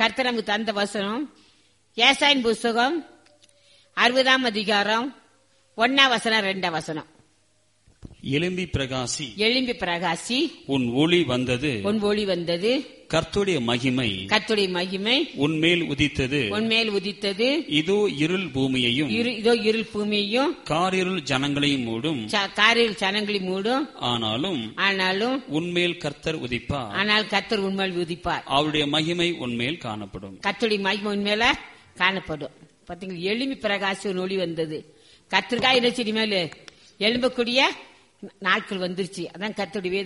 கர்த்தர் நமக்கு தந்த வசனம் ஏசாயின் புஸ்தகம் அறுபதாம் அதிகாரம் ஒன்னா வசனம் ரெண்டாம் வசனம் எலும்பி பிரகாசி எழும்பி பிரகாசி உன் ஒளி வந்தது பொன் ஒளி வந்தது கர்த்துடைய மகிமை கர்த்தருடைய மகிமை உன்மேல் உதித்தது உன்மேல் உதித்தது இதோ இருள் பூமியையும் இரு- இதோ இருள் பூமியையும் காரிருள் ஜனங்களையும் மூடும் ச- காரில் சனங்களை மூடும் ஆனாலும் ஆனாலும் உன்மேல் கர்த்தர் உதிப்பார் ஆனால் கர்த்தர் உண்மையில் உதிப்பார் அவருடைய மகிமை உன்மேல் காணப்படும் கர்த்தருடைய மகிமை உண்மையில காணப்படும் பாத்தீங்களா எலும்பி பிரகாசி ஒரு ஒளி வந்தது கத்திரிக்காய் என்ன செடி மேல எலும்பக்கூடிய நாட்கள் வந்துருச்சு அதான் கர்த்தருடைய வேத